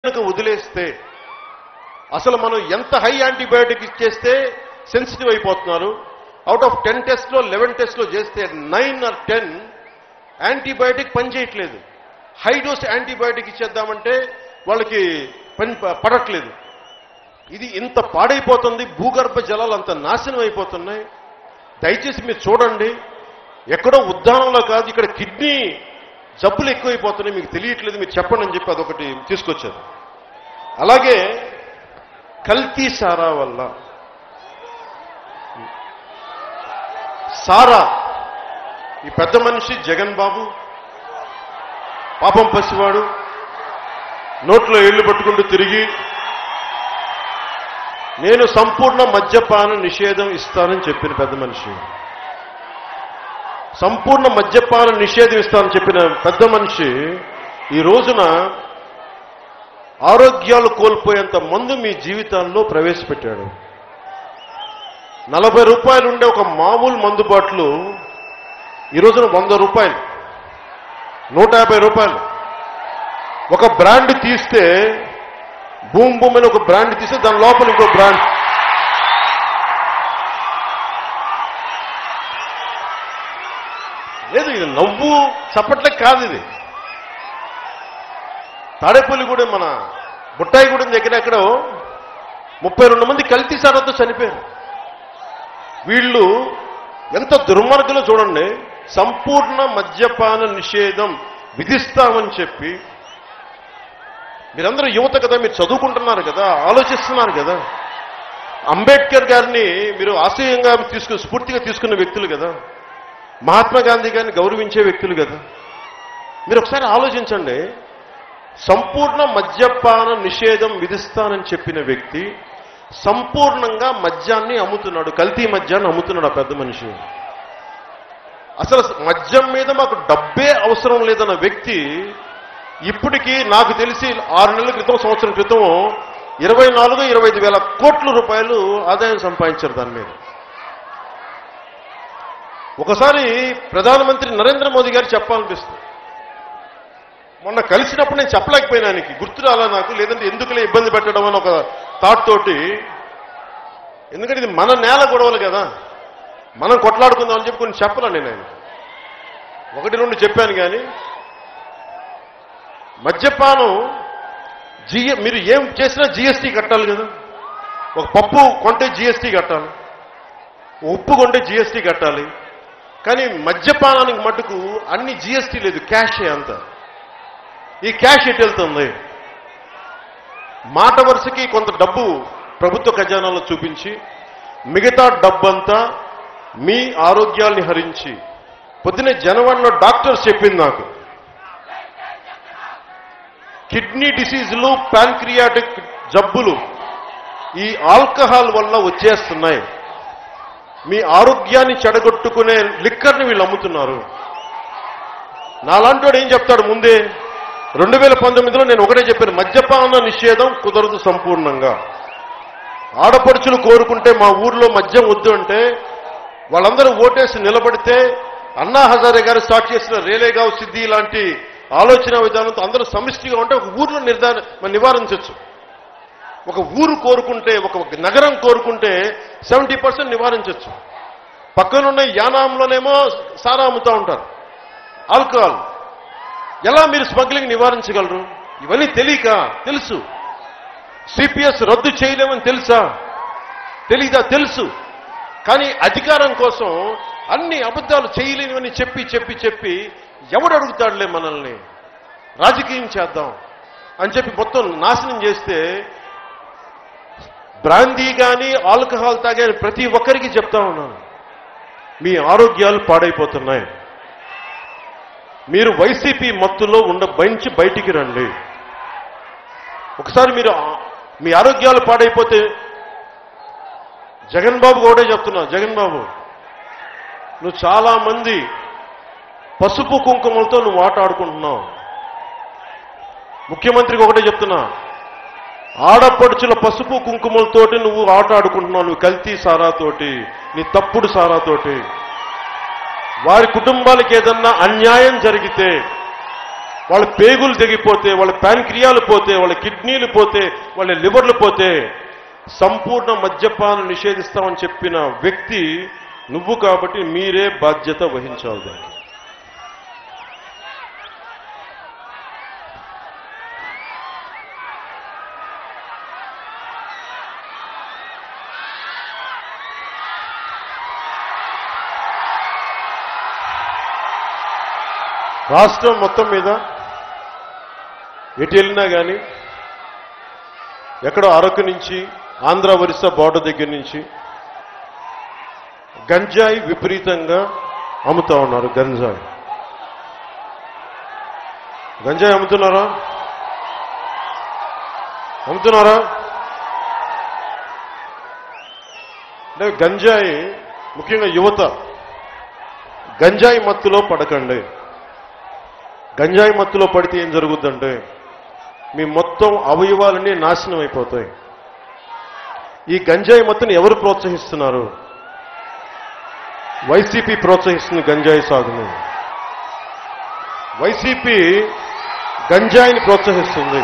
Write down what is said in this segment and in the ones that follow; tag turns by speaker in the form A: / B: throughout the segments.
A: కనుక వదిలేస్తే అసలు మనం ఎంత హై యాంటీబయాటిక్ ఇచ్చేస్తే సెన్సిటివ్ అయిపోతున్నారు అవుట్ ఆఫ్ టెన్ టెస్ట్లో లెవెన్ టెస్ట్లో చేస్తే నైన్ ఆర్ టెన్ యాంటీబయాటిక్ పనిచేయట్లేదు హై డోస్ యాంటీబయాటిక్ ఇచ్చేద్దామంటే వాళ్ళకి పని ప- పడట్లేదు ఇది ఇంత పాడైపోతుంది భూగర్భ జలాలు అంత నాశనం అయిపోతున్నాయి దయచేసి మీరు చూడండి ఎక్కడో ఉద్దానంలో కాదు ఇక్కడ కిడ్నీ జబ్బులు ఎక్కువైపోతున్నాయి మీకు తెలియట్లేదు మీరు చెప్పండి అని చెప్పి అదొకటి తీసుకొచ్చారు అలాగే కల్తీ సారా వల్ల సారా ఈ పెద్ద మనిషి జగన్ బాబు పాపం పసివాడు నోట్లో ఏళ్లు పట్టుకుంటూ తిరిగి నేను సంపూర్ణ మద్యపాన నిషేధం ఇస్తానని చెప్పిన పెద్ద మనిషి సంపూర్ణ మద్యపాన నిషేధం ఇస్తానని చెప్పిన పెద్ద మనిషి ఈ రోజున ఆరోగ్యాలు కోల్పోయేంత మందు మీ జీవితాల్లో ప్రవేశపెట్టాడు నలభై రూపాయలు ఉండే ఒక మామూలు మందు బాటిల్ ఈ రోజున వంద రూపాయలు నూట యాభై రూపాయలు ఒక బ్రాండ్ తీస్తే బూమ్ బూమ్ అని ఒక బ్రాండ్ తీస్తే దాని లోపల ఇంకో బ్రాండ్ లేదు ఇది నవ్వు చప్పట్లే కాదు ఇది తాడేపల్లిగూడెం మన బుట్టాయిగూడెం దగ్గర ఎక్కడో ముప్పై రెండు మంది కల్తీ సారాతో చనిపోయారు వీళ్ళు ఎంత దుర్మార్గులో చూడండి సంపూర్ణ మద్యపాన నిషేధం విధిస్తామని చెప్పి మీరందరూ యువత కదా మీరు చదువుకుంటున్నారు కదా ఆలోచిస్తున్నారు కదా అంబేద్కర్ గారిని మీరు ఆశయంగా తీసుకుని స్ఫూర్తిగా తీసుకున్న వ్యక్తులు కదా మహాత్మా గాంధీ గారిని గౌరవించే వ్యక్తులు కదా మీరు ఒకసారి ఆలోచించండి సంపూర్ణ మద్యపాన నిషేధం విధిస్తానని చెప్పిన వ్యక్తి సంపూర్ణంగా మద్యాన్ని అమ్ముతున్నాడు కల్తీ మద్యాన్ని అమ్ముతున్నాడు ఆ పెద్ద మనిషి అసలు మద్యం మీద మాకు డబ్బే అవసరం లేదన్న వ్యక్తి ఇప్పటికీ నాకు తెలిసి ఆరు నెలల క్రితం సంవత్సరం క్రితం ఇరవై నాలుగు ఇరవై ఐదు వేల కోట్ల రూపాయలు ఆదాయం సంపాదించారు దాని మీద ఒకసారి ప్రధానమంత్రి నరేంద్ర మోదీ గారు చెప్పాలనిపిస్తుంది మొన్న కలిసినప్పుడు నేను చెప్పలేకపోయినా ఆయనకి గుర్తు రాలా నాకు లేదంటే ఎందుకులే ఇబ్బంది పెట్టడం అని ఒక థాట్ తోటి ఎందుకంటే ఇది మన నేల గొడవలు కదా మనం కొట్లాడుకుందాం అని చెప్పి కొన్ని చెప్పలే నేను ఆయన ఒకటి రెండు చెప్పాను కానీ మద్యపానం జిఎ మీరు ఏం చేసినా జిఎస్టీ కట్టాలి కదా ఒక పప్పు కొంటే జిఎస్టీ కట్టాలి ఉప్పు కొంటే జిఎస్టీ కట్టాలి కానీ మద్యపానానికి మటుకు అన్ని జిఎస్టీ లేదు క్యాషే అంతా ఈ క్యాష్ ఎటు వెళ్తుంది మాట వరుసకి కొంత డబ్బు ప్రభుత్వ ఖజానాలో చూపించి మిగతా డబ్బంతా మీ ఆరోగ్యాల్ని హరించి పొద్దునే జనవరిలో డాక్టర్స్ చెప్పింది నాకు కిడ్నీ డిసీజులు ప్యాన్క్రియాటిక్ జబ్బులు ఈ ఆల్కహాల్ వల్ల వచ్చేస్తున్నాయి మీ ఆరోగ్యాన్ని చెడగొట్టుకునే లిక్కర్ని వీళ్ళు అమ్ముతున్నారు నాలాంటి వాడు ఏం చెప్తాడు ముందే రెండు వేల పంతొమ్మిదిలో నేను ఒకటే చెప్పాను మద్యపాన నిషేధం కుదరదు సంపూర్ణంగా ఆడపడుచులు కోరుకుంటే మా ఊర్లో మద్యం వద్దు అంటే వాళ్ళందరూ ఓటేసి నిలబడితే అన్నా హజారే గారు స్టార్ట్ చేసిన రేలేగావ్ సిద్ధి లాంటి ఆలోచన విధానంతో అందరూ సమిష్టిగా ఉంటే ఒక ఊర్లో నిర్ధార మనం నివారించవచ్చు ఒక ఊరు కోరుకుంటే ఒక నగరం కోరుకుంటే సెవెంటీ పర్సెంట్ నివారించవచ్చు పక్కనున్న యానాంలోనేమో సారా అమ్ముతూ ఉంటారు ఆల్కహాల్ ఎలా మీరు స్మగ్లింగ్ నివారించగలరు ఇవన్నీ తెలియక తెలుసు సిపిఎస్ రద్దు చేయలేమని తెలుసా తెలీదా తెలుసు కానీ అధికారం కోసం అన్ని అబద్ధాలు చేయలేనివని చెప్పి చెప్పి చెప్పి ఎవడు అడుగుతాడులే మనల్ని రాజకీయం చేద్దాం అని చెప్పి మొత్తం నాశనం చేస్తే బ్రాందీ కానీ ఆల్కహాల్ తాగే ప్రతి ఒక్కరికి చెప్తా ఉన్నాను మీ ఆరోగ్యాలు పాడైపోతున్నాయి మీరు వైసీపీ మత్తులో ఉండ బంచి బయటికి రండి ఒకసారి మీరు ఆ- మీ ఆరోగ్యాలు పాడైపోతే జగన్ బాబు కూడా చెప్తున్నా జగన్ బాబు నువ్వు చాలా మంది పసుపు కుంకుమలతో నువ్వు ఆట ఆడుకుంటున్నావు ముఖ్యమంత్రికి ఒకటే చెప్తున్నా ఆడపడుచుల పసుపు కుంకుమలతోటి నువ్వు ఆట ఆడుకుంటున్నావు నువ్వు కల్తీ సారాతోటి నీ తప్పుడు సారాతోటి వారి కుటుంబాలకు ఏదన్నా అన్యాయం జరిగితే వాళ్ళ పేగులు తెగిపోతే వాళ్ళ ప్యాన్క్రియాలు పోతే వాళ్ళ కిడ్నీలు పోతే వాళ్ళ లివర్లు పోతే సంపూర్ణ మద్యపానం నిషేధిస్తామని చెప్పిన వ్యక్తి నువ్వు కాబట్టి మీరే బాధ్యత వహించాలి దానికి రాష్ట్రం మొత్తం మీద ఎటు వెళ్ళినా కానీ ఎక్కడో అరకు నుంచి ఆంధ్ర ఒరిస్సా బార్డర్ దగ్గర నుంచి గంజాయి విపరీతంగా అమ్ముతా ఉన్నారు గంజాయి గంజాయి అమ్ముతున్నారా అమ్ముతున్నారా అంటే గంజాయి ముఖ్యంగా యువత గంజాయి మత్తులో పడకండి గంజాయి మత్తులో పడితే ఏం జరుగుద్దంటే మీ మొత్తం అవయవాలన్నీ నాశనం అయిపోతాయి ఈ గంజాయి మత్తుని ఎవరు ప్రోత్సహిస్తున్నారు వైసీపీ ప్రోత్సహిస్తుంది గంజాయి సాగుని వైసీపీ గంజాయిని ప్రోత్సహిస్తుంది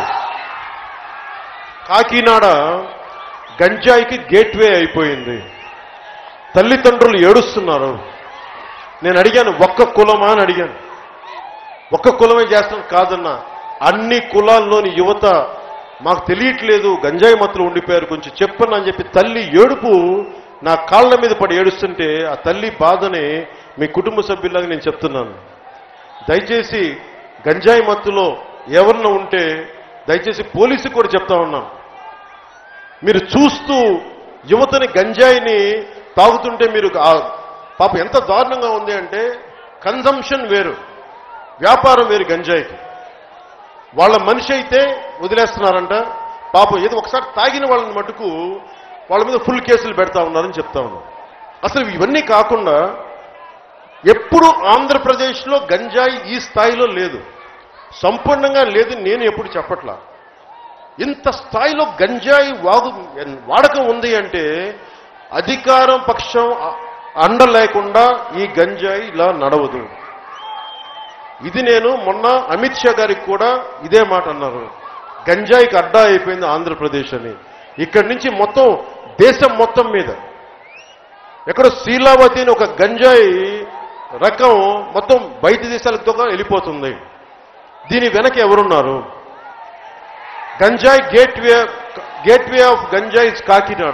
A: కాకినాడ గంజాయికి గేట్వే అయిపోయింది తల్లిదండ్రులు ఏడుస్తున్నారు నేను అడిగాను ఒక్క కులమా అని అడిగాను ఒక్క కులమే చేస్తాం కాదన్నా అన్ని కులాల్లోని యువత మాకు తెలియట్లేదు గంజాయి మత్తులు ఉండిపోయారు కొంచెం చెప్పను అని చెప్పి తల్లి ఏడుపు నా కాళ్ళ మీద పడి ఏడుస్తుంటే ఆ తల్లి బాధని మీ కుటుంబ సభ్యులాగా నేను చెప్తున్నాను దయచేసి గంజాయి మత్తులో ఎవరన్నా ఉంటే దయచేసి పోలీసుకు కూడా చెప్తా ఉన్నాను మీరు చూస్తూ యువతని గంజాయిని తాగుతుంటే మీరు ఆ- పాప ఎంత దారుణంగా ఉంది అంటే కన్జంప్షన్ వేరు వ్యాపారం వేరు గంజాయికి వాళ్ళ మనిషి అయితే వదిలేస్తున్నారంట పాపం ఏదో ఒకసారి తాగిన వాళ్ళని మటుకు వాళ్ళ మీద ఫుల్ కేసులు పెడతా ఉన్నారని చెప్తా ఉన్నాం అసలు ఇవన్నీ కాకుండా ఎప్పుడు ఆంధ్రప్రదేశ్లో గంజాయి ఈ స్థాయిలో లేదు సంపూర్ణంగా లేదు నేను ఎప్పుడు చెప్పట్లా ఇంత స్థాయిలో గంజాయి వాగు వాడకం ఉంది అంటే అధికారం పక్షం అ- అండ లేకుండా ఈ గంజాయి ఇలా నడవదు ఇది నేను మొన్న అమిత్ షా గారికి కూడా ఇదే మాట అన్నారు గంజాయికి అడ్డా అయిపోయింది ఆంధ్రప్రదేశ్ అని ఇక్కడి నుంచి మొత్తం దేశం మొత్తం మీద ఎక్కడో శీలావతి అని ఒక గంజాయి రకం మొత్తం బయట దేశాలతో వెళ్ళిపోతుంది దీని వెనక ఎవరున్నారు గంజాయి గేట్వే గేట్వే ఆఫ్ గంజాయి ఇస్ కాకినాడ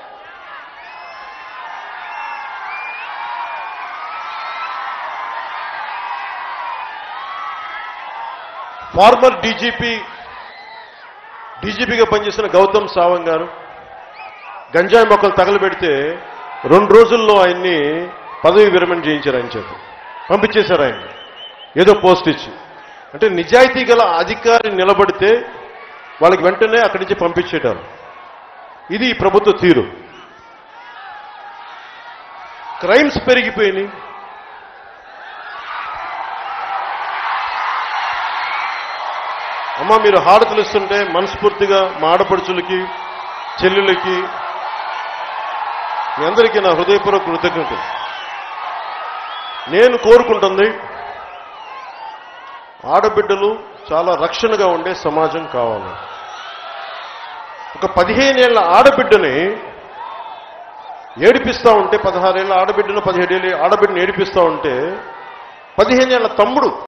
A: ఫార్మర్ డీజీపీ డీజీపీగా పనిచేసిన గౌతమ్ సావంగ్ గారు గంజాయి మొక్కలు తగలబెడితే రెండు రోజుల్లో ఆయన్ని పదవి విరమణ చేయించారు ఆయన చేత పంపించేశారు ఆయన ఏదో పోస్ట్ ఇచ్చి అంటే నిజాయితీ గల అధికారి నిలబడితే వాళ్ళకి వెంటనే అక్కడి నుంచి పంపించేటారు ఇది ఈ ప్రభుత్వ తీరు క్రైమ్స్ పెరిగిపోయినాయి అమ్మ మీరు హారతులు ఇస్తుంటే మనస్ఫూర్తిగా మా ఆడపడుచులకి చెల్లెలకి మీ అందరికీ నా హృదయపూర్వక కృతజ్ఞతలు నేను కోరుకుంటుంది ఆడబిడ్డలు చాలా రక్షణగా ఉండే సమాజం కావాలి ఒక పదిహేనేళ్ల ఆడబిడ్డని ఏడిపిస్తా ఉంటే పదహారేళ్ల ఆడబిడ్డను పదిహేడేళ్ళ ఆడబిడ్డను ఏడిపిస్తా ఉంటే పదిహేనేళ్ల తమ్ముడు